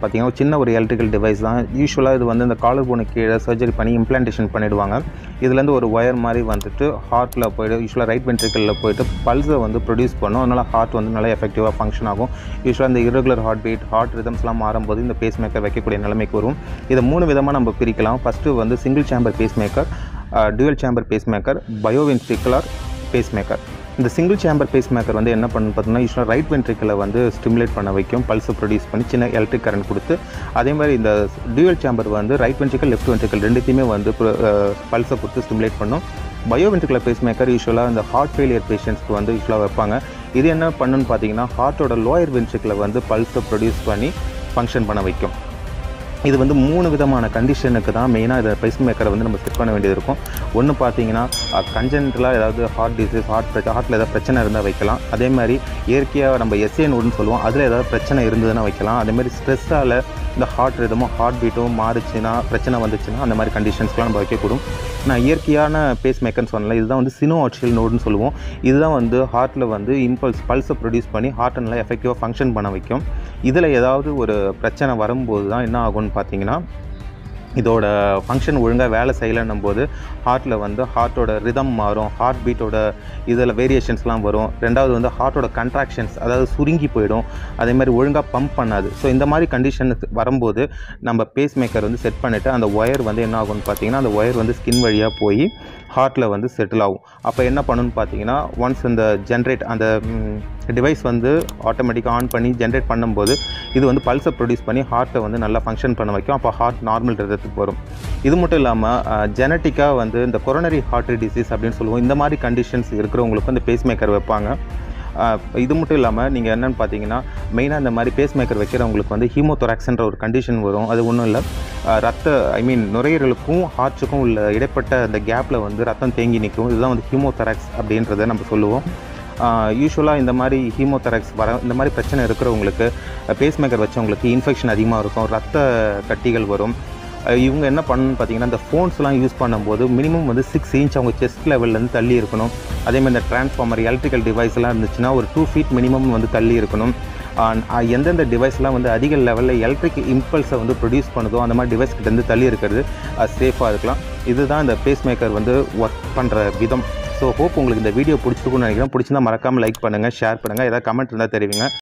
பார்த்தீங்கன்னா ஒரு சின்ன ஒரு எலக்ட்ரிக்கல் டிவைஸ் தான் யூஸ்வலாக இது வந்து இந்த காலர் போனு கீழே சர்ஜரி பண்ணி இம்ப்ளான்டேஷன் பண்ணிடுவாங்க இதுலேருந்து ஒரு ஒயர் மாதிரி வந்துட்டு ஹார்ட்டில் போய்ட்டு யூஸ்வலாக ரைட் வென்ட்ரிக்கலில் போயிட்டு பல்ஸை வந்து ப்ரொடியூஸ் பண்ணும் அதனால் ஹார்ட் வந்து நல்லா எஃபெக்டிவாக ஃபங்க்ஷன் ஆகும் யூஸ்வலாக இந்த irregular ஹார்ட் பீட் ஹார்ட் ரிதம்ஸ்லாம் மாறும்போது இந்த பேஸ் மேக்கர் வைக்கக்கூடிய நிலைமைக்கு வரும் இதை மூணு விதமாக நம்ம பிரிக்கலாம் ஃபஸ்ட்டு வந்து single chamber pacemaker dual chamber pacemaker biventricular pacemaker இந்த சிங்கிள் சேம்பர் பேஸ் மேக்கர் வந்து என்ன பண்ணுன்னு பார்த்தீங்கன்னா யூஸ்வலாக ரைட் வென்ட்ரிக்கலை வந்து ஸ்டிமுலேட் பண்ண வைக்கும் பல்ஸை ப்ரொடியூஸ் பண்ணி சின்ன எலக்ட்ரிக் கரண்ட் கொடுத்து அதே மாதிரி இந்த டியூவல் சேம்பர் வந்து ரைட் வென்ட்ரிக்கல் லெஃப்ட் வென்ட்ரிக்கல் ரெண்டுத்தையுமே வந்து பல்ஸை கொடுத்து ஸ்டிமுலேட் பண்ணும் பயோவென்ட்ரிகுலர் பேஸ் மேக்கர் யூஸ்வலாக இந்த ஹார்ட் ஃபெயிலியர் பேஷண்ட்ஸ்க்கு வந்து யூஸ்வலாக வைப்பாங்க இது என்ன பண்ணுன்னு பார்த்தீங்கன்னா ஹார்ட்டோட லோயர் வென்ட்ரிக்கில் வந்து பல்ஸை ப்ரொடியூஸ் பண்ணி ஃபங்க்ஷன் பண்ண வைக்கும் இது வந்து மூணு விதமான கண்டிஷனுக்கு தான் மெயினாக இதை பேஸ் மேக்கரை வந்து நம்ம செட் பண்ண வேண்டியது இருக்கும் ஒன்று பார்த்தீங்கன்னா கஞ்சன்டலாக ஏதாவது ஹார்ட் டிசீஸ் ஹார்ட் பிரச்சனை ஹார்ட்டில் ஏதாவது பிரச்சனை இருந்தால் வைக்கலாம் அதே மாதிரி இயற்கையாக நம்ம எஸ்ஏ நோடுன்னு சொல்லுவோம் அதில் ஏதாவது பிரச்சனை இருந்ததுன்னா வைக்கலாம் அதே மாதிரி ஸ்ட்ரெஸ்ஸால் இந்த ஹார்ட் ரிதமும் ஹார்ட் பீட்டும் மாறுச்சுன்னா பிரச்சனை வந்துச்சுன்னா அந்த மாதிரி கண்டிஷன்ஸ்லாம் நம்ம வைக்கக்கூடும் நான் இயற்கையான பேஸ் மேக்கர்னு சொன்னல இதுதான் வந்து சினோ ஆர்ஷியல் நோடுன்னு சொல்லுவோம் இதுதான் வந்து ஹார்ட்டில் வந்து இம்பல்ஸ் பல்ஸை ப்ரொடியூஸ் பண்ணி ஹார்ட் நல்லா எஃபெக்டிவாக ஃபங்க்ஷன் பண்ண வைக்கும் இதில் ஏதாவது ஒரு பிரச்சனை வரும்போது தான் என்ன ஆகும்னு பார்த்தீங்கன்னா இதோட ஃபங்க்ஷன் ஒழுங்காக வேலை செய்யலைன்னும் போது ஹார்ட்டில் வந்து ஹார்ட்டோட ரிதம் மாறும் ஹார்ட் பீட்டோட இதில் வேரியேஷன்ஸ்லாம் வரும் ரெண்டாவது வந்து ஹார்ட்டோட கன்ட்ராக்ஷன்ஸ் அதாவது சுருங்கி போயிடும் அதே மாதிரி ஒழுங்காக பம்ப் பண்ணாது ஸோ இந்த மாதிரி கண்டிஷன் வரும்போது நம்ம பேஸ் மேக்கர் வந்து செட் பண்ணிவிட்டு அந்த ஒயர் வந்து என்ன ஆகும்னு பார்த்தீங்கன்னா அந்த ஒயர் வந்து ஸ்கின் வழியாக போய் ஹார்ட்டில் வந்து செட்டில் ஆகும் அப்போ என்ன பண்ணணும்னு பார்த்தீங்கன்னா ஒன்ஸ் இந்த ஜென்ரேட் அந்த டிவைஸ் வந்து ஆட்டோமேட்டிக்காக ஆன் பண்ணி ஜென்ரேட் பண்ணும்போது இது வந்து பல்ஸை ப்ரொடியூஸ் பண்ணி ஹார்ட்டை வந்து நல்லா ஃபங்க்ஷன் பண்ண வைக்கும் அப்போ ஹார்ட் நார்மல் ரதத்துக்கு வரும் இது மட்டும் இல்லாமல் ஜெனட்டிக்காக வந்து இந்த கொரோனரி ஹார்ட் டிசீஸ் அப்படின்னு சொல்லுவோம் இந்த மாதிரி கண்டிஷன்ஸ் இருக்கிறவங்களுக்கு இந்த பேஸ் மேக்கர் வைப்பாங்க ஆஹ் இது மட்டும் இல்லாமல் நீங்கள் என்னென்னு பார்த்தீங்கன்னா மெயினாக இந்த மாதிரி பேஸ் மேக்கர் வைக்கிறவங்களுக்கு வந்து ஹீமோதொராக்ஸ்ன்ற ஒரு கண்டிஷன் வரும் அது ஒன்றும் இல்லை ஆஹ் ரத்த ஐ மீன் நுரையீரலுக்கும் ஹார்ட்டுக்கும் உள்ள இடைப்பட்ட அந்த கேப்பில் வந்து ரத்தம் தேங்கி நிற்கும் இதுதான் வந்து ஹீமோதொராக்ஸ் அப்படின்றத நம்ம சொல்லுவோம் யூஸ்வலாக இந்த மாதிரி ஹீமோதெராக்ஸ் வர இந்த மாதிரி பிரச்சனை இருக்கிறவங்களுக்கு பேஸ் மேக்கர் வச்சவங்களுக்கு இன்ஃபெக்ஷன் அதிகமாக இருக்கும் ரத்த கட்டிகள் வரும் அஹ் இவங்க என்ன பண்ணணும்னு பார்த்தீங்கன்னா இந்த ஃபோன்ஸ்லாம் யூஸ் பண்ணும்போது மினிமம் வந்து சிக்ஸ் இன்ச் அவங்க செஸ்ட் லெவல்லேருந்து தள்ளி இருக்கணும் அதேமாதிரி இந்த டிரான்ஸ்ஃபார்மர் எலக்ட்ரிக்கல் டிவைஸ்லாம் இருந்துச்சுன்னா ஒரு டூ ஃபீட் மினிமம் வந்து தள்ளி இருக்கணும் ஆஹ் அஹ் எந்தெந்த டிவைஸ்லாம் வந்து அதிக லெவலில் எலக்ட்ரிக் இம்பல்ஸை வந்து ப்ரொடியூஸ் பண்ணுதோ அந்த மாதிரி டிவைஸ் கிட்டேருந்து தள்ளி இருக்கிறது சேஃபாக இருக்கலாம் இதுதான் இந்த பேஸ் மேக்கர் வந்து ஒர்க் பண்ணுற விதம் ஸோ ஹோப் உங்களுக்கு இந்த வீடியோ பிடிச்சிருக்கும்னு நினைக்கிறேன் பிடிச்சிருந்தா மறக்காமல் லைக் பண்ணுங்கள் ஷேர் பண்ணுங்கள் ஏதாவது கமெண்ட் இருந்தால் தெரிவிங்க